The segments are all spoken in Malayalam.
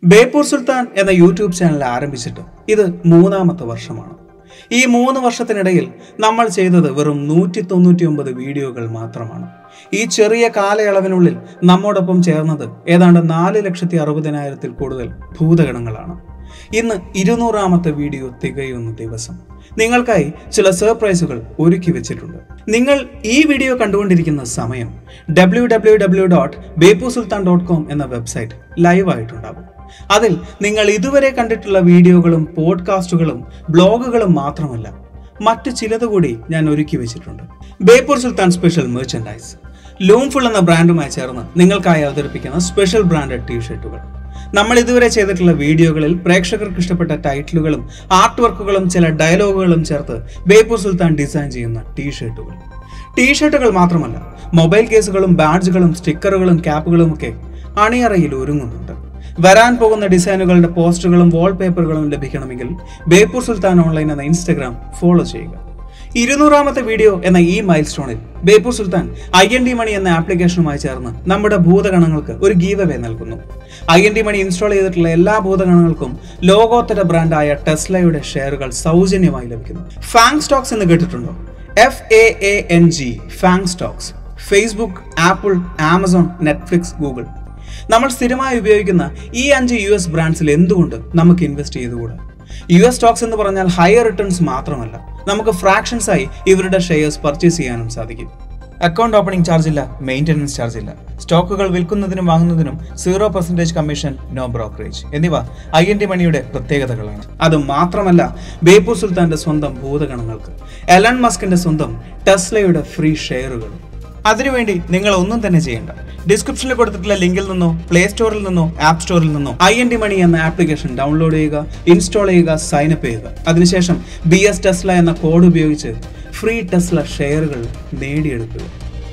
ബേപ്പൂർ സുൽത്താൻ എന്ന യൂട്യൂബ് ചാനൽ ആരംഭിച്ചിട്ട് ഇത് മൂന്നാമത്തെ വർഷമാണ് ഈ മൂന്ന് വർഷത്തിനിടയിൽ നമ്മൾ ചെയ്തത് വെറും നൂറ്റി തൊണ്ണൂറ്റി ഒമ്പത് വീഡിയോകൾ മാത്രമാണ് ഈ ചെറിയ കാലയളവിനുള്ളിൽ നമ്മോടൊപ്പം ചേർന്നത് ഏതാണ്ട് നാല് ലക്ഷത്തി അറുപതിനായിരത്തിൽ കൂടുതൽ ഭൂതഗണങ്ങളാണ് ഇന്ന് ഇരുന്നൂറാമത്തെ വീഡിയോ തികയുന്ന ദിവസം നിങ്ങൾക്കായി ചില സർപ്രൈസുകൾ ഒരുക്കി വെച്ചിട്ടുണ്ട് നിങ്ങൾ ഈ വീഡിയോ കണ്ടുകൊണ്ടിരിക്കുന്ന സമയം W W W dot Beypore Sultan dot com എന്ന വെബ്സൈറ്റ് ലൈവ് ആയിട്ടുണ്ടാകും അതിൽ നിങ്ങൾ ഇതുവരെ കണ്ടിട്ടുള്ള വീഡിയോകളും പോഡ്കാസ്റ്റുകളും ബ്ലോഗുകളും മാത്രമല്ല മറ്റു ചിലത് കൂടി ഞാൻ ഒരുക്കി വെച്ചിട്ടുണ്ട് Beypore Sultan special merchandise Loomful എന്ന ബ്രാൻഡുമായി ചേർന്ന് നിങ്ങൾക്കായി അവതരിപ്പിക്കുന്ന സ്പെഷ്യൽ ബ്രാൻഡഡ് ടീഷർട്ടുകൾ നമ്മൾ ഇതുവരെ ചെയ്തിട്ടുള്ള വീഡിയോകളിൽ പ്രേക്ഷകർക്ക് ഇഷ്ടപ്പെട്ട ടൈറ്റിലുകളും ആർട്ട് വർക്കുകളും ചില ഡയലോഗുകളും ചേർത്ത് ബേപ്പൂർ സുൽത്താൻ ഡിസൈൻ ചെയ്യുന്ന ടീഷർട്ടുകൾ ടീഷർട്ടുകൾ മാത്രമല്ല മൊബൈൽ കേസുകളും ബാഡ്ജുകളും സ്റ്റിക്കറുകളും ക്യാപ്പുകളും ഒക്കെ അണിയറയിൽ ഒരുങ്ങുന്നുണ്ട് വരാൻ പോകുന്ന ഡിസൈനുകളുടെ പോസ്റ്ററുകളും വാൾപേപ്പറുകളും ലഭിക്കണമെങ്കിൽ ബേപ്പൂർ സുൽത്താൻ ഓൺലൈൻ എന്ന ഇൻസ്റ്റഗ്രാം ഫോളോ ചെയ്യുക ഇരുന്നൂറാമത്തെ വീഡിയോ എന്ന ഈ മൈൽ സ്റ്റോണിൽ Beypore Sultan I N D money എന്ന ആപ്ലിക്കേഷനുമായി ചേർന്ന് നമ്മുടെ ഭൂതഗണങ്ങൾക്ക് ഒരു ഗീവ് അവേ നൽകുന്നു I N D money install ചെയ്തിട്ടുള്ള എല്ലാ ഭൂതഗണങ്ങൾക്കും ലോകോത്തര ബ്രാൻഡായ ടെസ്ലയുടെ ഷെയറുകൾ സൗജന്യമായി ലഭിക്കുന്നു ഫാങ് സ്റ്റോക്സ് എന്ന് കേട്ടിട്ടുണ്ടോ F A A N G FANG stocks Facebook Apple Amazon Netflix Google നമ്മൾ സ്ഥിരമായി ഉപയോഗിക്കുന്ന ഈ അഞ്ച് യു എസ് ബ്രാൻഡ്സിൽ എന്തുകൊണ്ട് നമുക്ക് ഇൻവെസ്റ്റ് ചെയ്തുകൂടാ യു എസ് സ്റ്റോക്സ് എന്ന് പറഞ്ഞാൽ ഹയർ റിട്ടേൺസ് മാത്രമല്ല നമുക്ക് ഫ്രാക്ഷൻസ് ആയി ഇവരുടെ ഷെയർസ് പർച്ചേസ് ചെയ്യാനും സാധിക്കും അക്കൗണ്ട് ഓപ്പണിംഗ് ചാർജ് ഇല്ല മെയിൻ്റനൻസ് ചാർജ് ഇല്ല സ്റ്റോക്കുകൾ വിൽക്കുന്നതിനും വാങ്ങുന്നതിനും zero percentage commission no brokerage എന്നിവ ഐ എൻ ടി മണിയുടെ പ്രത്യേകതകളാണ് അത് മാത്രമല്ല ബേപ്പൂർ സുൽത്താന്റെ സ്വന്തം ഭൂതഗണങ്ങൾക്ക് എലൺ മസ്കിന്റെ സ്വന്തം ടെസ്ലയുടെ ഫ്രീ ഷെയറുകളും അതിനുവേണ്ടി നിങ്ങൾ ഒന്നും തന്നെ ചെയ്യേണ്ട ഡിസ്ക്രിപ്ഷനിൽ കൊടുത്തിട്ടുള്ള ലിങ്കിൽ നിന്നോ പ്ലേ സ്റ്റോറിൽ നിന്നോ ആപ്പ് സ്റ്റോറിൽ നിന്നോ ഐ എൻ ഡി മണി എന്ന ആപ്ലിക്കേഷൻ ഡൗൺലോഡ് ചെയ്യുക ഇൻസ്റ്റാൾ ചെയ്യുക സൈനപ്പ് ചെയ്യുക അതിനുശേഷം ബി എസ് ടെസ്ല എന്ന കോഡ് ഉപയോഗിച്ച് ഫ്രീ ടെസ്ല ഷെയറുകൾ നേടിയെടുക്കുക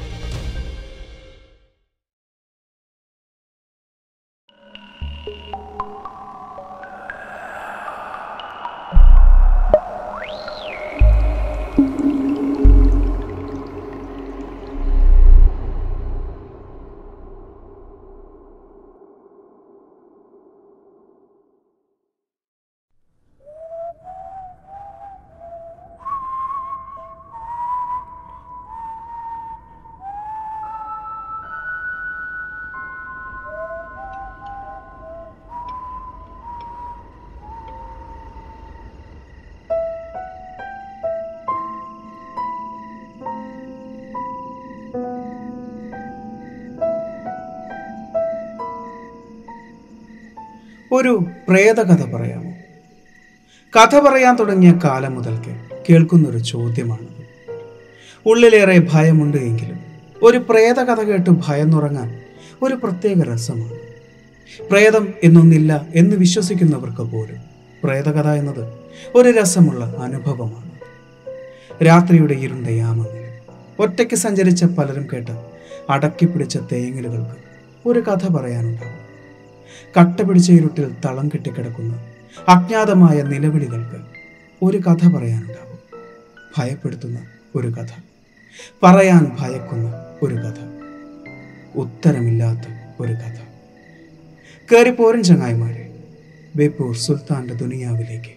ഒരു പ്രേതകഥ പറയാമോ കഥ പറയാൻ തുടങ്ങിയ കാലം മുതൽക്ക് കേൾക്കുന്നൊരു ചോദ്യമാണത് ഉള്ളിലേറെ ഭയമുണ്ട് എങ്കിലും ഒരു പ്രേതകഥ കേട്ട് ഭയന്നുറങ്ങാൻ ഒരു പ്രത്യേക രസമാണ് പ്രേതം എന്നൊന്നില്ല എന്ന് വിശ്വസിക്കുന്നവർക്ക് പോലും പ്രേതകഥ എന്നത് ഒരു രസമുള്ള അനുഭവമാണ് രാത്രിയുടെ ഇരുണ്ട യാമങ്ങളിൽ ഒറ്റയ്ക്ക് സഞ്ചരിച്ച പലരും കേട്ട് അടക്കിപ്പിടിച്ച തേങ്ങലുകൾക്ക് ഒരു കഥ പറയാനുണ്ടാവും കട്ട പിടിച്ച ഇരുട്ടിൽ തളം കെട്ടിക്കിടക്കുന്ന അജ്ഞാതമായ നിലവിളികൾക്ക് ഒരു കഥ പറയാനുണ്ടാവും ഭയപ്പെടുത്തുന്ന ഒരു കഥ പറയാൻ ഭയക്കുന്ന ഒരു കഥ ഉത്തരമില്ലാത്ത ഒരു കഥ കയറിപ്പോരൻ ചങ്ങായിമാരെ ബേപ്പൂർ സുൽത്താന്റെ ദുനിയാവിലേക്ക്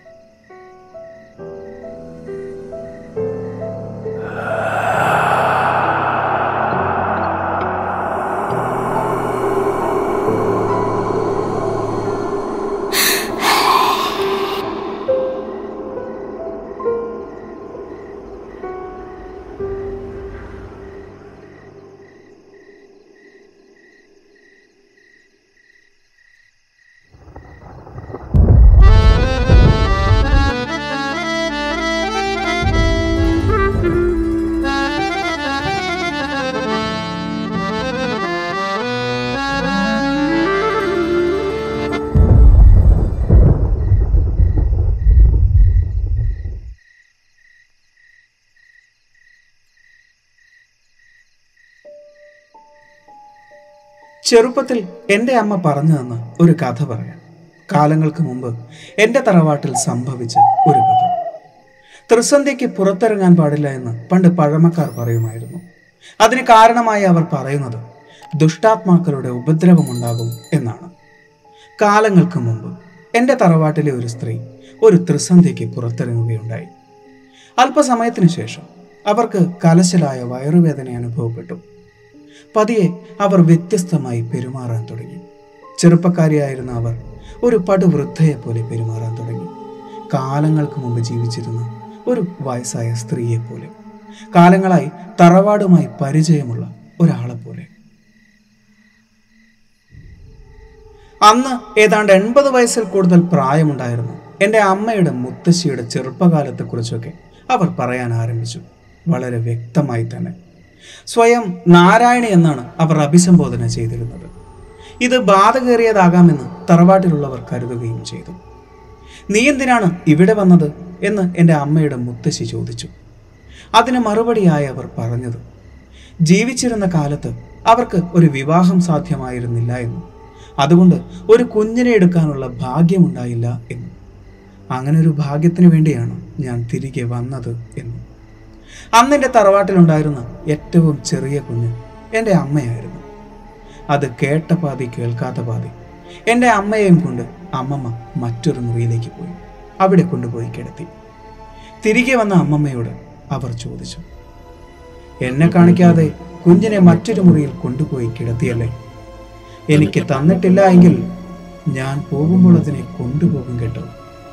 ചെറുപ്പത്തിൽ എൻ്റെ അമ്മ പറഞ്ഞു തന്ന ഒരു കഥ പറയാം കാലങ്ങൾക്ക് മുമ്പ് എൻ്റെ തറവാട്ടിൽ സംഭവിച്ച ഒരു കഥ ത്രിസന്ധ്യയ്ക്ക് പുറത്തിറങ്ങാൻ പാടില്ല എന്ന് പണ്ട് പഴമക്കാർ പറയുമായിരുന്നു അതിന് കാരണമായി അവർ പറയുന്നത് ദുഷ്ടാത്മാക്കളുടെ ഉപദ്രവമുണ്ടാകും എന്നാണ് കാലങ്ങൾക്ക് മുമ്പ് എൻ്റെ തറവാട്ടിലെ ഒരു സ്ത്രീ ഒരു ത്രിസന്ധ്യയ്ക്ക് പുറത്തിറങ്ങുകയുണ്ടായി അല്പസമയത്തിനു ശേഷം അവർക്ക് കലശലായ വയറുവേദന അനുഭവപ്പെട്ടു പതിയെ അവർ വ്യത്യസ്തമായി പെരുമാറാൻ തുടങ്ങി ചെറുപ്പക്കാരിയായിരുന്ന അവർ ഒരു പടുവൃദ്ധയെ പോലെ പെരുമാറാൻ തുടങ്ങി കാലങ്ങൾക്ക് മുമ്പ് ജീവിച്ചിരുന്ന ഒരു വയസ്സായ സ്ത്രീയെ പോലെ കാലങ്ങളായി തറവാടുമായി പരിചയമുള്ള ഒരാളെ പോലെ അന്ന് ഏതാണ്ട് എൺപത് വയസ്സിൽ കൂടുതൽ പ്രായമുണ്ടായിരുന്നു എൻ്റെ അമ്മയുടെ മുത്തശ്ശിയുടെ ചെറുപ്പകാലത്തെക്കുറിച്ചൊക്കെ അവർ പറയാൻ ആരംഭിച്ചു വളരെ വ്യക്തമായി തന്നെ സ്വയം നാരായണി എന്നാണ് അവർ അഭിസംബോധന ചെയ്തിരുന്നത് ഇത് ബാധകേറിയതാകാമെന്ന് തറവാട്ടിലുള്ളവർ കരുതുകയും ചെയ്തു നീ എന്തിനാണ് ഇവിടെ വന്നത് എന്ന് എൻ്റെ അമ്മയുടെ മുത്തശ്ശി ചോദിച്ചു അതിന് മറുപടിയായി അവർ പറഞ്ഞത് ജീവിച്ചിരുന്ന കാലത്ത് അവർക്ക് ഒരു വിവാഹം സാധ്യമായിരുന്നില്ല എന്നും അതുകൊണ്ട് ഒരു കുഞ്ഞിനെ എടുക്കാനുള്ള ഭാഗ്യമുണ്ടായില്ല എന്നും അങ്ങനെ ഒരു ഭാഗ്യത്തിന് വേണ്ടിയാണ് ഞാൻ തിരികെ വന്നത് എന്നും അന്ന് എൻ്റെ തറവാട്ടിലുണ്ടായിരുന്ന ഏറ്റവും ചെറിയ കുഞ്ഞ് എൻ്റെ അമ്മയായിരുന്നു അത് കേട്ട പാതി കേൾക്കാത്ത പാതി എൻ്റെ അമ്മയെയും കൊണ്ട് അമ്മമ്മ മറ്റൊരു മുറിയിലേക്ക് പോയി അവിടെ കൊണ്ടുപോയി കിടത്തി തിരികെ വന്ന അമ്മമ്മയോട് അവർ ചോദിച്ചു എന്നെ കാണിക്കാതെ കുഞ്ഞിനെ മറ്റൊരു മുറിയിൽ കൊണ്ടുപോയി കിടത്തിയല്ലേ എനിക്ക് തന്നിട്ടില്ല എങ്കിൽ ഞാൻ പോകുമ്പോൾ അതിനെ കൊണ്ടുപോകും കേട്ടോ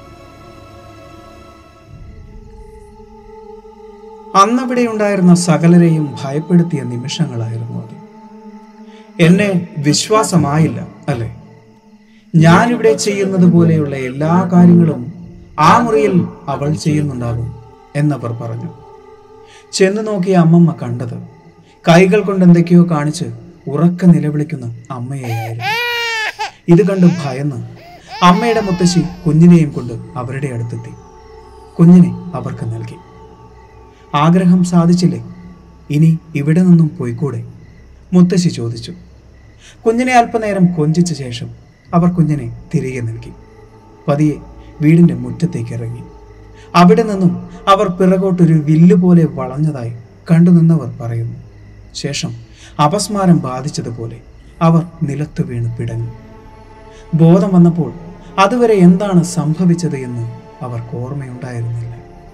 അന്നവിടെ ഉണ്ടായിരുന്ന സകലരെയും ഭയപ്പെടുത്തിയ നിമിഷങ്ങളായിരുന്നു അത് എന്നെ വിശ്വാസമായില്ല അല്ലേ ഞാനിവിടെ ചെയ്യുന്നത് പോലെയുള്ള എല്ലാ കാര്യങ്ങളും ആ മുറിയിൽ അവൾ ചെയ്യുന്നുണ്ടാകും എന്നവർ പറഞ്ഞു ചെന്ന് നോക്കിയ അമ്മമ്മ കണ്ടത് കൈകൾ കൊണ്ട് എന്തൊക്കെയോ കാണിച്ച് ഉറക്ക നിലവിളിക്കുന്ന അമ്മയെയായിരുന്നു ഇത് കണ്ട് ഭയന്ന് അമ്മയുടെ മുത്തശ്ശി കുഞ്ഞിനെയും കൊണ്ട് അവരുടെ അടുത്തെത്തി കുഞ്ഞിനെ അവർക്ക് നൽകി ആഗ്രഹം സാധിച്ചില്ലേ ഇനി ഇവിടെ നിന്നും പോയിക്കൂടെ മുത്തശ്ശി ചോദിച്ചു കുഞ്ഞിനെ അല്പനേരം കൊഞ്ചിച്ച ശേഷം അവർ കുഞ്ഞിനെ തിരികെ നൽകി പതിയെ വീടിന്റെ മുറ്റത്തേക്ക് ഇറങ്ങി അവിടെ നിന്നും അവർ പിറകോട്ടൊരു വില്ല് പോലെ വളഞ്ഞതായി കണ്ടുനിന്നവർ പറയുന്നു ശേഷം അപസ്മാരം ബാധിച്ചതുപോലെ അവർ നിലത്ത് വീണ് പിടഞ്ഞു ബോധം വന്നപ്പോൾ അതുവരെ എന്താണ് സംഭവിച്ചത് എന്ന് അവർക്ക് ഓർമ്മയുണ്ടായിരുന്നില്ല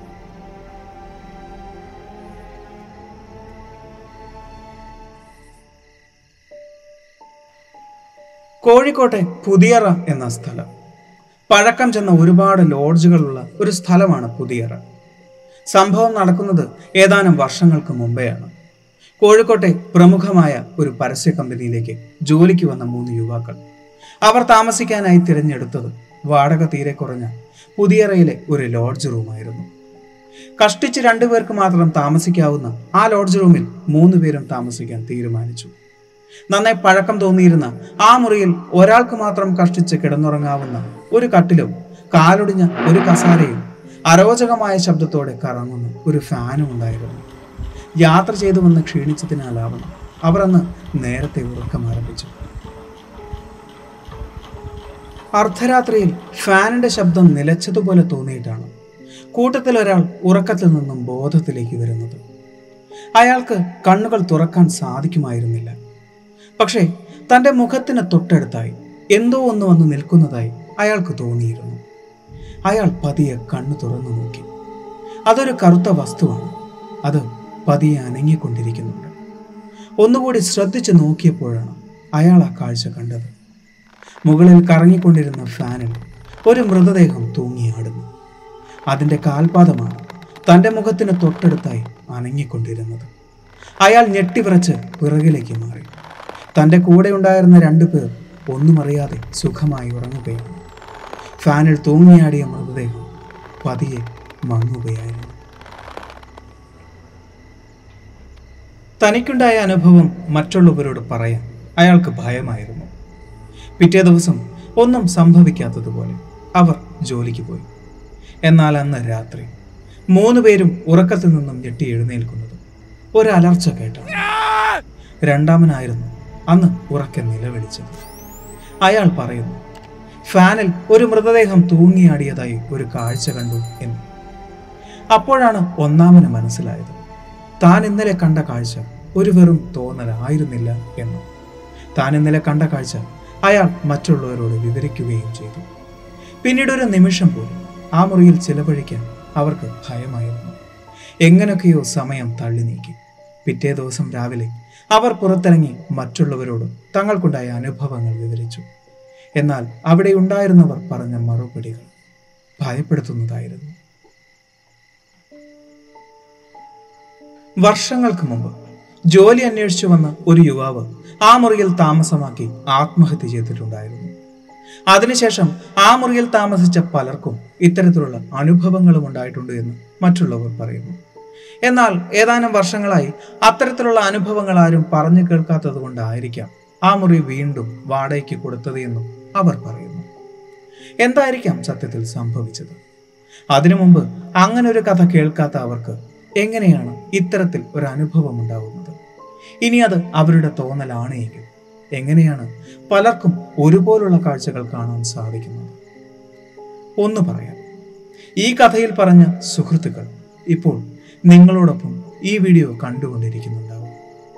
കോഴിക്കോട്ടെ പുതിയറ എന്ന സ്ഥലം പഴക്കം ചെന്ന ഒരുപാട് ലോഡ്ജുകളുള്ള ഒരു സ്ഥലമാണ് പുതിയറ സംഭവം നടക്കുന്നത് ഏതാനും വർഷങ്ങൾക്ക് മുമ്പെയാണ് കോഴിക്കോട്ടെ പ്രമുഖമായ ഒരു പരസ്യ കമ്പനിയിലേക്ക് ജോലിക്ക് വന്ന മൂന്ന് യുവാക്കൾ അവർ താമസിക്കാനായി തിരഞ്ഞെടുത്തത് വാടക തീരെ കുറഞ്ഞ പുതിയറയിലെ ഒരു ലോഡ്ജ് റൂമായിരുന്നു കഷ്ടിച്ച് രണ്ടുപേർക്ക് മാത്രം താമസിക്കാവുന്ന ആ ലോഡ്ജ് റൂമിൽ മൂന്ന് പേരും താമസിക്കാൻ തീരുമാനിച്ചു നന്നായി പഴക്കം തോന്നിയിരുന്ന ആ മുറിയിൽ ഒരാൾക്ക് മാത്രം കഷ്ടിച്ച് കിടന്നുറങ്ങാവുന്ന ഒരു കട്ടിലും കാലൊടിഞ്ഞ ഒരു കസാരയും അരോചകമായ ശബ്ദത്തോടെ കറങ്ങുന്ന ഒരു ഫാനും ഉണ്ടായിരുന്നു യാത്ര ചെയ്തു വന്ന് ക്ഷീണിച്ചതിനാലാവണം അവർ അന്ന് നേരത്തെ ഉറക്കം ആരംഭിച്ചു അർദ്ധരാത്രിയിൽ ഫാനിന്റെ ശബ്ദം നിലച്ചതുപോലെ തോന്നിയിട്ടാണ് കൂട്ടത്തിൽ ഒരാൾ ഉറക്കത്തിൽ നിന്നും ബോധത്തിലേക്ക് വരുന്നത് അയാൾക്ക് കണ്ണുകൾ തുറക്കാൻ സാധിക്കുമായിരുന്നില്ല പക്ഷേ തൻ്റെ മുഖത്തിന് തൊട്ടടുത്തായി എന്തോ ഒന്ന് വന്ന് നിൽക്കുന്നതായി അയാൾക്ക് തോന്നിയിരുന്നു അയാൾ പതിയെ കണ്ണു തുറന്നു നോക്കി അതൊരു കറുത്ത വസ്തുവാണ് അത് പതിയെ അനങ്ങിക്കൊണ്ടിരിക്കുന്നുണ്ട് ഒന്നുകൂടി ശ്രദ്ധിച്ചു നോക്കിയപ്പോഴാണ് അയാൾ ആ കാഴ്ച കണ്ടത് മുകളിൽ കറങ്ങിക്കൊണ്ടിരുന്ന ഫാനിൽ ഒരു മൃതദേഹം തൂങ്ങിയാടുന്നു അതിൻ്റെ കാൽപാദമാണ് തൻ്റെ മുഖത്തിന് തൊട്ടടുത്തായി അനങ്ങിക്കൊണ്ടിരുന്നത് അയാൾ ഞെട്ടിവിറച്ച് പിറകിലേക്ക് മാറി തൻ്റെ കൂടെ ഉണ്ടായിരുന്ന രണ്ടു പേർ ഒന്നും അറിയാതെ സുഖമായി ഉറങ്ങുകയാണ് ഫാനിൽ തൂങ്ങിയാടിയ മൃതദേഹം പതിയെ മങ്ങുകയായിരുന്നു തനിക്കുണ്ടായ അനുഭവം മറ്റുള്ളവരോട് പറയാൻ അയാൾക്ക് ഭയമായിരുന്നു പിറ്റേ ദിവസം ഒന്നും സംഭവിക്കാത്തതുപോലെ അവർ ജോലിക്ക് പോയി എന്നാൽ അന്ന് രാത്രി മൂന്ന് പേരും ഉറക്കത്തിൽ നിന്നും ഞെട്ടി എഴുന്നേൽക്കുന്നത് ഒരു അലർച്ച കേട്ടാണ് രണ്ടാമനായിരുന്നു അന്ന് ഉറക്കെ നിലവിളിച്ചത് അയാൾ പറയുന്നു ഫാനിൽ ഒരു മൃതദേഹം തൂങ്ങിയാടിയതായി ഒരു കാഴ്ച കണ്ടു എന്ന് അപ്പോഴാണ് ഒന്നാമന് മനസ്സിലായത് താൻ ഇന്നലെ കണ്ട കാഴ്ച ഒരു വെറും തോന്നലായിരുന്നില്ല എന്നും താൻ ഇന്നലെ കണ്ട കാഴ്ച അയാൾ മറ്റുള്ളവരോട് വിവരിക്കുകയും ചെയ്തു പിന്നീട് ഒരു നിമിഷം പോലും ആ മുറിയിൽ ചിലവഴിക്കാൻ അവർക്ക് ഭയമായിരുന്നു എങ്ങനെയൊക്കെയോ സമയം തള്ളി നീക്കി പിറ്റേ ദിവസം രാവിലെ അവർ പുറത്തിറങ്ങി മറ്റുള്ളവരോട് തങ്ങൾക്കുണ്ടായ അനുഭവങ്ങൾ വിവരിച്ചു എന്നാൽ അവിടെ ഉണ്ടായിരുന്നവർ പറഞ്ഞ മറുപടികൾ ഭയപ്പെടുത്തുന്നതായിരുന്നു വർഷങ്ങൾക്ക് മുമ്പ് ജോലി അന്വേഷിച്ചു വന്ന ഒരു യുവാവ് ആ മുറിയിൽ താമസമാക്കി ആത്മഹത്യ ചെയ്തിട്ടുണ്ടായിരുന്നു അതിനുശേഷം ആ മുറിയിൽ താമസിച്ച പലർക്കും ഇത്തരത്തിലുള്ള അനുഭവങ്ങളും ഉണ്ടായിട്ടുണ്ട് എന്ന് മറ്റുള്ളവർ പറയുന്നു എന്നാൽ ഏതാനും വർഷങ്ങളായി അത്തരത്തിലുള്ള അനുഭവങ്ങൾ ആരും പറഞ്ഞു കേൾക്കാത്തത് കൊണ്ടായിരിക്കാം ആ മുറി വീണ്ടും വാടകയ്ക്ക് കൊടുത്തത് എന്നും അവർ പറയുന്നു എന്തായിരിക്കാം സത്യത്തിൽ സംഭവിച്ചത് അതിനു മുമ്പ് അങ്ങനെ ഒരു കഥ കേൾക്കാത്ത അവർക്ക് എങ്ങനെയാണ് ഇത്തരത്തിൽ ഒരു അനുഭവം ഉണ്ടാവുന്നത് ഇനി അത് അവരുടെ തോന്നലാണ് എങ്കിൽ എങ്ങനെയാണ് പലർക്കും ഒരുപോലുള്ള കാഴ്ചകൾ കാണാൻ സാധിക്കുന്നത് ഒന്ന് പറയാം ഈ കഥയിൽ പറഞ്ഞ സുഹൃത്തുക്കൾ ഇപ്പോൾ നിങ്ങളോടൊപ്പം ഈ വീഡിയോ കണ്ടുകൊണ്ടിരിക്കുന്നുണ്ടാവും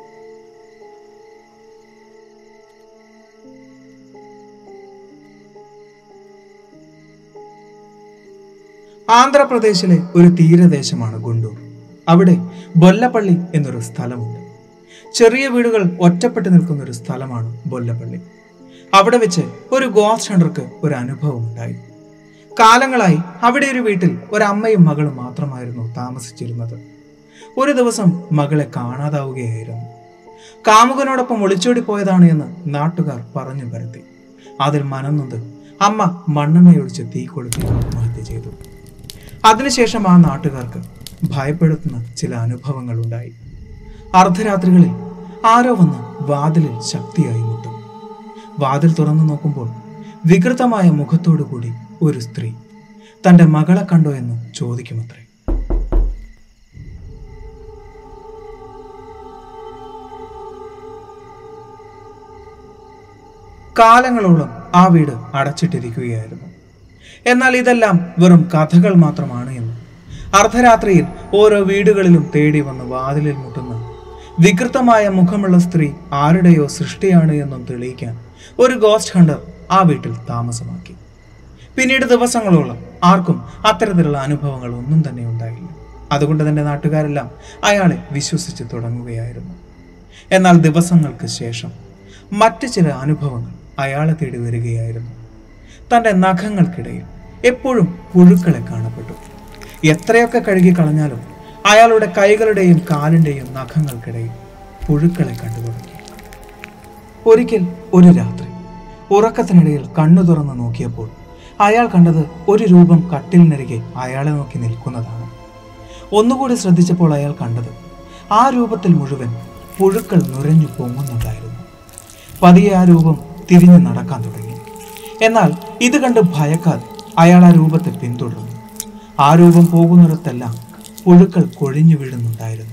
ആന്ധ്രാപ്രദേശിലെ ഒരു തീരദേശമാണ് ഗുണ്ടൂർ അവിടെ ബൊല്ലപ്പള്ളി എന്നൊരു സ്ഥലമുണ്ട് ചെറിയ വീടുകൾ ഒറ്റപ്പെട്ട് നിൽക്കുന്ന ഒരു സ്ഥലമാണ് ബൊല്ലപ്പള്ളി അവിടെ വെച്ച് ഒരു ഗോസ്റ്റ് ഹണ്ടർക്ക് ഒരു അനുഭവം ഉണ്ടായി കാലങ്ങളായി അവിടെ ഒരു വീട്ടിൽ ഒരു അമ്മയും മകളും മാത്രമായിരുന്നു താമസിച്ചിരുന്നത് ഒരു ദിവസം മകളെ കാണാതാവുകയായിരുന്നു കാമുകനോടൊപ്പം ഒളിച്ചോടി പോയതാണ് എന്ന് നാട്ടുകാർ പറഞ്ഞു പരത്തി അതിൽ മനംനൊന്ത് അമ്മ മണ്ണെണ്ണയൊഴിച്ച് തീ കൊളുത്തി ആത്മഹത്യ ചെയ്തു അതിനുശേഷം ആ നാട്ടുകാർക്ക് ഭയപ്പെടുത്തുന്ന ചില അനുഭവങ്ങൾ ഉണ്ടായി അർദ്ധരാത്രികളിൽ ആരോ വന്ന് വാതിലിൽ ശക്തിയായി മുട്ടും വാതിൽ തുറന്നു നോക്കുമ്പോൾ വികൃതമായ മുഖത്തോടു കൂടി ഒരു സ്ത്രീ തന്റെ മകളെ കണ്ടോ എന്ന് ചോദിക്കുമത്രേ കാലങ്ങളോളം ആ വീട് അടച്ചിട്ടിരിക്കുകയായിരുന്നു എന്നാൽ ഇതെല്ലാം വെറും കഥകൾ മാത്രമാണ് എന്ന് അർദ്ധരാത്രിയിൽ ഓരോ വീടുകളിലും തേടി വന്ന് വാതിലിൽ മുട്ടുന്ന വികൃതമായ മുഖമുള്ള സ്ത്രീ ആരുടെയോ സൃഷ്ടിയാണ് എന്നും തെളിയിക്കാൻ ഒരു ഗോസ്റ്റ് ഹണ്ടർ ആ വീട്ടിൽ താമസമാക്കി പിന്നീട് ദിവസങ്ങളോളം ആർക്കും അത്തരത്തിലുള്ള അനുഭവങ്ങൾ ഒന്നും തന്നെ ഉണ്ടായില്ല അതുകൊണ്ട് തന്നെ നാട്ടുകാരെല്ലാം അയാളെ വിശ്വസിച്ച് തുടങ്ങുകയായിരുന്നു എന്നാൽ ദിവസങ്ങൾക്ക് ശേഷം മറ്റ് ചില അനുഭവങ്ങൾ അയാളെ തേടി വരികയായിരുന്നു തൻ്റെ നഖങ്ങൾക്കിടയിൽ എപ്പോഴും പുഴുക്കളെ കാണപ്പെട്ടു എത്രയൊക്കെ കഴുകി കളഞ്ഞാലും അയാളുടെ കൈകളുടെയും കാലിൻ്റെയും നഖങ്ങൾക്കിടയിൽ പുഴുക്കളെ കണ്ടു തുടങ്ങി ഒരിക്കൽ ഒരു രാത്രി ഉറക്കത്തിനിടയിൽ കണ്ണു തുറന്ന് നോക്കിയപ്പോൾ അയാൾ കണ്ടത് ഒരു രൂപം കട്ടിലിനരികെ അയാളെ നോക്കി നിൽക്കുന്നതാണ് ഒന്നുകൂടി ശ്രദ്ധിച്ചപ്പോൾ അയാൾ കണ്ടത് ആ രൂപത്തിൽ മുഴുവൻ പുഴുക്കൾ നുരഞ്ഞു പൊങ്ങുന്നുണ്ടായിരുന്നു പതിയെ ആ രൂപം തിരിഞ്ഞു നടക്കാൻ തുടങ്ങി എന്നാൽ ഇത് കണ്ട് ഭയക്കാതെ അയാൾ ആ രൂപത്തെ പിന്തുടർന്നു ആ രൂപം പോകുന്നിടത്തെല്ലാം പുഴുക്കൾ കൊഴിഞ്ഞു വീഴുന്നുണ്ടായിരുന്നു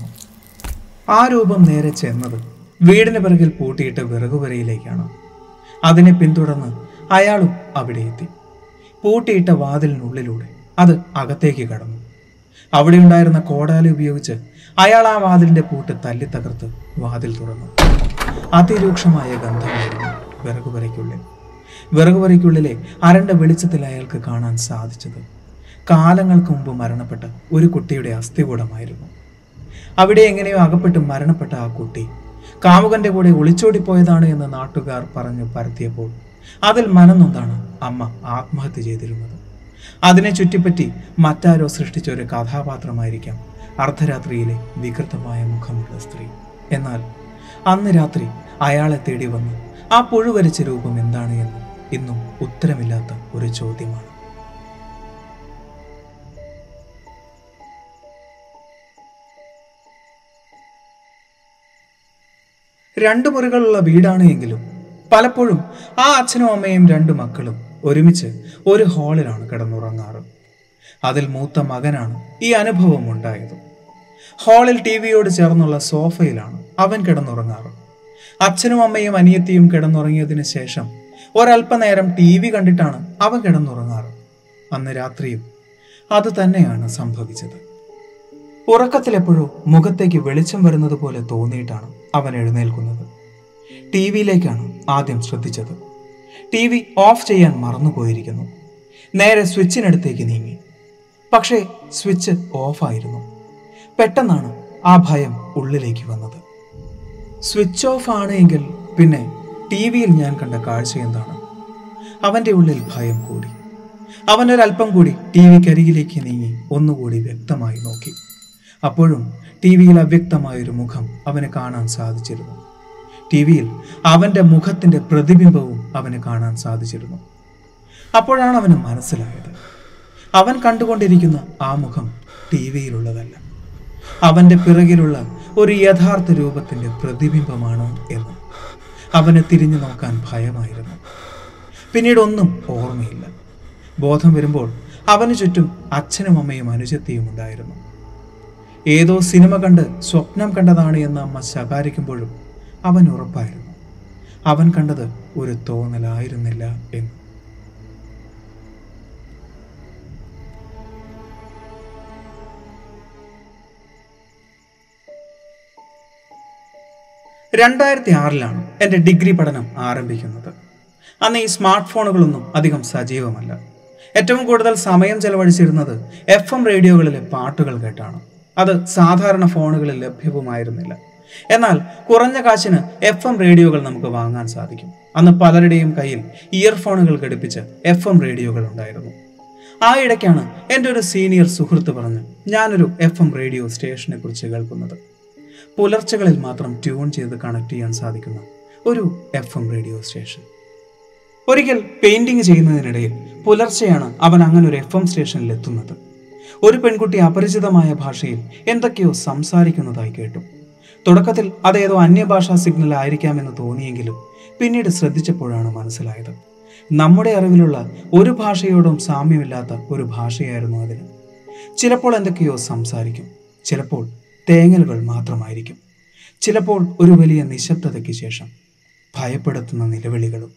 ആ രൂപം നേരെ ചെന്നത് വീടിന് പിറകിൽ പൂട്ടിയിട്ട വിറകുവരയിലേക്കാണ് അതിനെ പിന്തുടർന്ന് അയാളും അവിടെ എത്തി പൂട്ടിയിട്ട വാതിലിനുള്ളിലൂടെ അത് അകത്തേക്ക് കടന്നു അവിടെ ഉണ്ടായിരുന്ന കോടാലി ഉപയോഗിച്ച് അയാൾ ആ വാതിലിന്റെ പൂട്ട് തല്ലി തകർത്ത് വാതിൽ തുറന്നു അതിരൂക്ഷമായ ഗന്ധമായിരുന്നു വിറകുവരയ്ക്കുള്ളിൽ വിറകുവരയ്ക്കുള്ളിലെ അരണ്ട വെളിച്ചത്തിൽ അയാൾക്ക് കാണാൻ സാധിച്ചത് കാലങ്ങൾക്ക് മുമ്പ് മരണപ്പെട്ട ഒരു കുട്ടിയുടെ അസ്ഥികൂടമായിരുന്നു അവിടെ എങ്ങനെയോ അകപ്പെട്ട് മരണപ്പെട്ട ആ കുട്ടി കാമുകന്റെ കൂടെ ഒളിച്ചോടിപ്പോയതാണ് എന്ന് നാട്ടുകാർ പറഞ്ഞു പരത്തിയപ്പോൾ അതിൽ മനംനൊന്താണ് അമ്മ ആത്മഹത്യ ചെയ്തിരുന്നത് അതിനെ ചുറ്റിപ്പറ്റി മറ്റാരോ സൃഷ്ടിച്ച ഒരു കഥാപാത്രമായിരിക്കാം അർദ്ധരാത്രിയിലെ വികൃതമായ മുഖമുള്ള സ്ത്രീ എന്നാൽ അന്ന് രാത്രി അയാളെ തേടി വന്ന് ആ പുഴുവരിച്ച രൂപം എന്താണ് എന്ന് ഇന്നും ഉത്തരമില്ലാത്ത ഒരു ചോദ്യമാണ് രണ്ടു മുറികളുള്ള വീടാണ് എങ്കിലും പലപ്പോഴും ആ അച്ഛനും അമ്മയും രണ്ടു മക്കളും ഒരുമിച്ച് ഒരു ഹാളിലാണ് കിടന്നുറങ്ങാറ് അതിൽ മൂത്ത മകനാണ് ഈ അനുഭവം ഉണ്ടായത് ഹാളിൽ ടി വിയോട് ചേർന്നുള്ള സോഫയിലാണ് അവൻ കിടന്നുറങ്ങാറ് അച്ഛനും അമ്മയും അനിയത്തിയും കിടന്നുറങ്ങിയതിനു ശേഷം ഒരല്പനേരം ടി വി കണ്ടിട്ടാണ് അവൻ കിടന്നുറങ്ങാറ് അന്ന് രാത്രിയും അത് തന്നെയാണ് സംഭവിച്ചത് ഉറക്കത്തിലെപ്പോഴോ മുഖത്തേക്ക് വെളിച്ചം വരുന്നത് പോലെ തോന്നിയിട്ടാണ് അവൻ എഴുന്നേൽക്കുന്നത് ടി വിയിലേക്കാണ് ആദ്യം ശ്രദ്ധിച്ചത് ടി വി ഓഫ് ചെയ്യാൻ മറന്നുപോയിരിക്കുന്നു നേരെ സ്വിച്ചിനടുത്തേക്ക് നീങ്ങി പക്ഷേ സ്വിച്ച് ഓഫായിരുന്നു പെട്ടെന്നാണ് ആ ഭയം ഉള്ളിലേക്ക് വന്നത് സ്വിച്ച് ഓഫ് ആണ് എങ്കിൽ പിന്നെ ടി വിയിൽ ഞാൻ കണ്ട കാഴ്ച എന്താണ് അവൻ്റെ ഉള്ളിൽ ഭയം കൂടി അവൻ ഒരല്പം കൂടി ടി വിക്കരികിലേക്ക് നീങ്ങി ഒന്നുകൂടി വ്യക്തമായി നോക്കി അപ്പോഴും ടി വിയിൽ അവ്യക്തമായൊരു മുഖം അവന് കാണാൻ സാധിച്ചിരുന്നു ടി വിയിൽ അവൻ്റെ മുഖത്തിൻ്റെ പ്രതിബിംബവും അവന് കാണാൻ സാധിച്ചിരുന്നു അപ്പോഴാണ് അവന് മനസ്സിലായത് അവൻ കണ്ടുകൊണ്ടിരിക്കുന്ന ആ മുഖം ടി വിയിലുള്ളതല്ല അവൻ്റെ പിറകിലുള്ള ഒരു യഥാർത്ഥ രൂപത്തിൻ്റെ പ്രതിബിംബമാണ് എന്ന് അവനെ തിരിഞ്ഞു നോക്കാൻ ഭയമായിരുന്നു പിന്നീട് ഒന്നും ഓർമ്മയില്ല ബോധം വരുമ്പോൾ അവന് ചുറ്റും അച്ഛനും അമ്മയും അനുജത്തിയും ഉണ്ടായിരുന്നു ഏതോ സിനിമ കണ്ട് സ്വപ്നം കണ്ടതാണ് എന്ന് അമ്മ ശകാരിക്കുമ്പോഴും അവൻ ഉറപ്പായിരുന്നു അവൻ കണ്ടത് ഒരു തോന്നലായിരുന്നില്ല എന്ന് രണ്ടായിരത്തി ആറിലാണ് എൻ്റെ ഡിഗ്രി പഠനം ആരംഭിക്കുന്നത് അന്ന് ഈ സ്മാർട്ട് ഫോണുകളൊന്നും അധികം സജീവമല്ല ഏറ്റവും കൂടുതൽ സമയം ചെലവഴിച്ചിരുന്നത് എഫ് എം റേഡിയോകളിലെ പാട്ടുകൾ കേട്ടാണ് അത് സാധാരണ ഫോണുകളിൽ ലഭ്യവുമായിരുന്നില്ല എന്നാൽ കുറഞ്ഞ കാശിന് എഫ് എം റേഡിയോകൾ നമുക്ക് വാങ്ങാൻ സാധിക്കും അന്ന് പലരുടെയും കയ്യിൽ ഇയർഫോണുകൾ ഘടിപ്പിച്ച് എഫ് എം റേഡിയോകൾ ഉണ്ടായിരുന്നു ആ ഇടയ്ക്കാണ് എൻ്റെ ഒരു സീനിയർ സുഹൃത്ത് പറഞ്ഞ് ഞാനൊരു എഫ് എം റേഡിയോ സ്റ്റേഷനെ കുറിച്ച് കേൾക്കുന്നത് പുലർച്ചകളിൽ മാത്രം ട്യൂൺ ചെയ്ത് കണക്ട് ചെയ്യാൻ സാധിക്കുന്ന ഒരു എഫ് എം റേഡിയോ സ്റ്റേഷൻ ഒരിക്കൽ പെയിന്റിംഗ് ചെയ്യുന്നതിനിടയിൽ പുലർച്ചെയാണ് അവൻ അങ്ങനെ ഒരു എഫ് എം സ്റ്റേഷനിൽ എത്തുന്നത് ഒരു പെൺകുട്ടി അപരിചിതമായ ഭാഷയിൽ എന്തൊക്കെയോ സംസാരിക്കുന്നതായി കേട്ടു തുടക്കത്തിൽ അതേതോ അന്യഭാഷാ സിഗ്നൽ ആയിരിക്കാമെന്ന് തോന്നിയെങ്കിലും പിന്നീട് ശ്രദ്ധിച്ചപ്പോഴാണ് മനസ്സിലായത് നമ്മുടെ അറിവിലുള്ള ഒരു ഭാഷയോടും സാമ്യമില്ലാത്ത ഒരു ഭാഷയായിരുന്നു അതിന് ചിലപ്പോൾ എന്തൊക്കെയോ സംസാരിക്കും ചിലപ്പോൾ തേങ്ങലുകൾ മാത്രമായിരിക്കും ചിലപ്പോൾ ഒരു വലിയ നിശബ്ദതയ്ക്ക് ശേഷം ഭയപ്പെടുത്തുന്ന നിലവിളികളും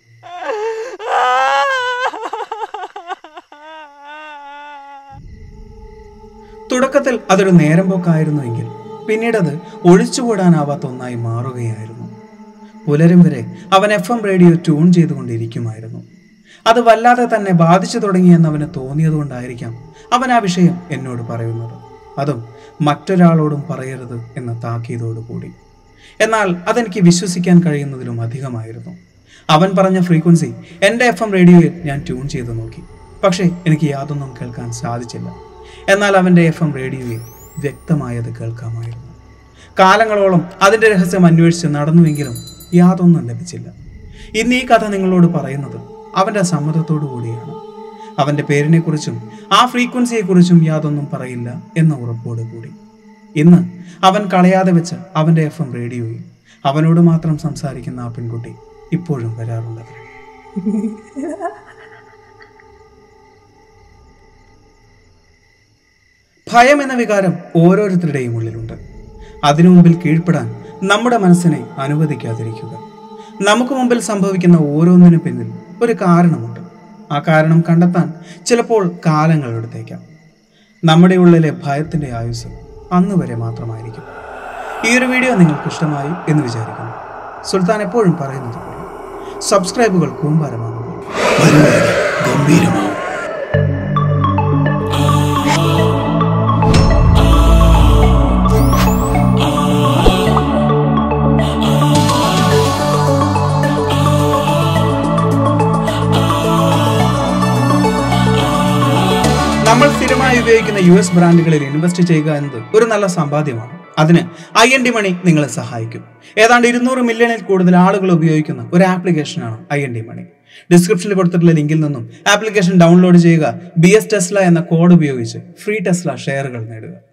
തുടക്കത്തിൽ അതൊരു നേരം പോക്കായിരുന്നുവെങ്കിൽ പിന്നീട് അത് ഒഴിച്ചുകൂടാനാവാത്ത ഒന്നായി മാറുകയായിരുന്നു പുലരും വരെ അവൻ എഫ് എം റേഡിയോ ട്യൂൺ ചെയ്തുകൊണ്ടിരിക്കുമായിരുന്നു അത് വല്ലാതെ തന്നെ ബാധിച്ചു തുടങ്ങിയെന്ന് അവന് തോന്നിയതുകൊണ്ടായിരിക്കാം അവൻ ആ വിഷയം എന്നോട് പറയുന്നത് അതും മറ്റൊരാളോടും പറയരുത് എന്ന താക്കീതോടുകൂടി എന്നാൽ അതെനിക്ക് വിശ്വസിക്കാൻ കഴിയുന്നതിലും അധികമായിരുന്നു അവൻ പറഞ്ഞ ഫ്രീക്വൻസി എൻ്റെ എഫ് എം റേഡിയോയിൽ ഞാൻ ട്യൂൺ ചെയ്ത് നോക്കി പക്ഷേ എനിക്ക് യാതൊന്നും കേൾക്കാൻ സാധിച്ചില്ല എന്നാൽ അവൻ്റെ എഫ് എം റേഡിയോയിൽ വ്യക്തമായത് കേൾക്കാമായിരുന്നു കാലങ്ങളോളം അതിൻ്റെ രഹസ്യം അന്വേഷിച്ച് നടന്നുവെങ്കിലും യാതൊന്നും ലഭിച്ചില്ല ഇന്ന് ഈ കഥ നിങ്ങളോട് പറയുന്നത് അവൻ്റെ സമ്മതത്തോടു കൂടിയാണ് അവൻ്റെ പേരിനെക്കുറിച്ചും ആ ഫ്രീക്വൻസിയെക്കുറിച്ചും യാതൊന്നും പറയില്ല എന്ന ഉറപ്പോട് കൂടി ഇന്ന് അവൻ കളയാതെ വെച്ച അവൻ്റെ എഫ് എം റേഡിയോയിൽ അവനോട് മാത്രം സംസാരിക്കുന്ന ആ പെൺകുട്ടി ഇപ്പോഴും വരാറുണ്ട് ഭയം എന്ന വികാരം ഓരോരുത്തരുടെയും ഉള്ളിലുണ്ട് അതിനു മുമ്പിൽ കീഴ്പ്പെടാൻ നമ്മുടെ മനസ്സിനെ അനുവദിക്കാതിരിക്കുക നമുക്ക് മുമ്പിൽ സംഭവിക്കുന്ന ഓരോന്നിനു പിന്നിൽ ഒരു കാരണമുണ്ട് ആ കാരണം കണ്ടെത്താൻ ചിലപ്പോൾ കാലങ്ങൾ എടുത്തേക്കാം നമ്മുടെ ഉള്ളിലെ ഭയത്തിൻ്റെ ആയുസ് അന്ന് വരെ മാത്രമായിരിക്കും ഈ ഒരു വീഡിയോ നിങ്ങൾക്ക് ഇഷ്ടമായി എന്ന് വിചാരിക്കുന്നു സുൽത്താൻ എപ്പോഴും പറയുന്നത് പോലെ സബ്സ്ക്രൈബുകൾ കൂമ്പാരമാകുമ്പോൾ വരുന്നത് ഗംഭീരമാവും നമ്മൾ സ്ഥിരമായി ഉപയോഗിക്കുന്ന യു എസ് ബ്രാൻഡുകളിൽ ഇൻവെസ്റ്റ് ചെയ്യുക എന്നത് ഒരു നല്ല സമ്പാദ്യമാണ് അതിന് ഐ എൻ ഡി മണി നിങ്ങളെ സഹായിക്കും ഏതാണ്ട് ഇരുന്നൂറ് മില്യണിൽ കൂടുതൽ ആളുകൾ ഉപയോഗിക്കുന്ന ഒരു ആപ്ലിക്കേഷനാണ് ഐ എൻ ഡി മണി ഡിസ്ക്രിപ്ഷനിൽ കൊടുത്തിട്ടുള്ള ലിങ്കിൽ നിന്നും ആപ്ലിക്കേഷൻ ഡൗൺലോഡ് ചെയ്യുക ബി എസ് ടെസ്ല എന്ന കോഡ് ഉപയോഗിച്ച് ഫ്രീ ടെസ്ല ഷെയറുകൾ നേടുക